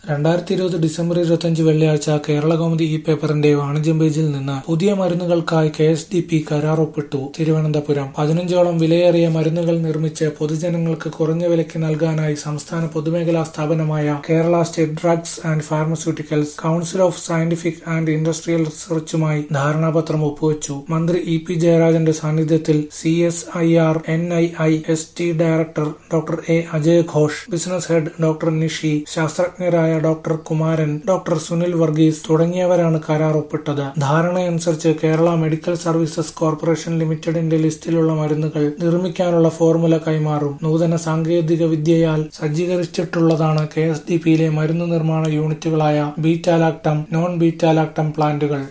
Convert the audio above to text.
രണ്ടായിരത്തി ഇരുപത് ഡിസംബർ ഇരുപത്തിയഞ്ച് വെള്ളിയാഴ്ച കേരളകൗമുദി ഈ പേപ്പറിന്റെ വാണിജ്യം പേജിൽ നിന്ന് പുതിയ മരുന്നുകൾക്കായി കെ എസ് ഡി പി കരാർ ഒപ്പിട്ടു തിരുവനന്തപുരം പതിനഞ്ചോളം വിലയേറിയ മരുന്നുകൾ നിർമ്മിച്ച് പൊതുജനങ്ങൾക്ക് കുറഞ്ഞ വിലയ്ക്ക് നൽകാനായി സംസ്ഥാന പൊതുമേഖലാ സ്ഥാപനമായ Kerala state drugs and pharmaceuticals council of scientific and industrial റിസർച്ചുമായി ധാരണാപത്രം ഒപ്പുവച്ചു മന്ത്രി ഇ പി ജയരാജന്റെ സാന്നിധ്യത്തിൽ C S I R N I I S T director doctor A Ajay Ghosh business head doctor Nishi ശാസ്ത്രജ്ഞരായ ഡോക്ടർ കുമാരൻ ഡോക്ടർ സുനിൽ വർഗീസ് തുടങ്ങിയവരാണ് കരാർ ഒപ്പിട്ടത് ധാരണയനുസരിച്ച് കേരള മെഡിക്കൽ സർവീസസ് കോർപ്പറേഷൻ ലിമിറ്റഡിന്റെ ലിസ്റ്റിലുള്ള മരുന്നുകൾ നിർമ്മിക്കാനുള്ള ഫോർമുല കൈമാറും നൂതന സാങ്കേതിക വിദ്യയാൽ സജ്ജീകരിച്ചിട്ടുള്ളതാണ് കെ എസ് ഡി പിയിലെ മരുന്ന് നിർമ്മാണ യൂണിറ്റുകളായ ബീറ്റാലാക്ടം നോൺ ബീറ്റാലാക്ടം പ്ലാന്റുകൾ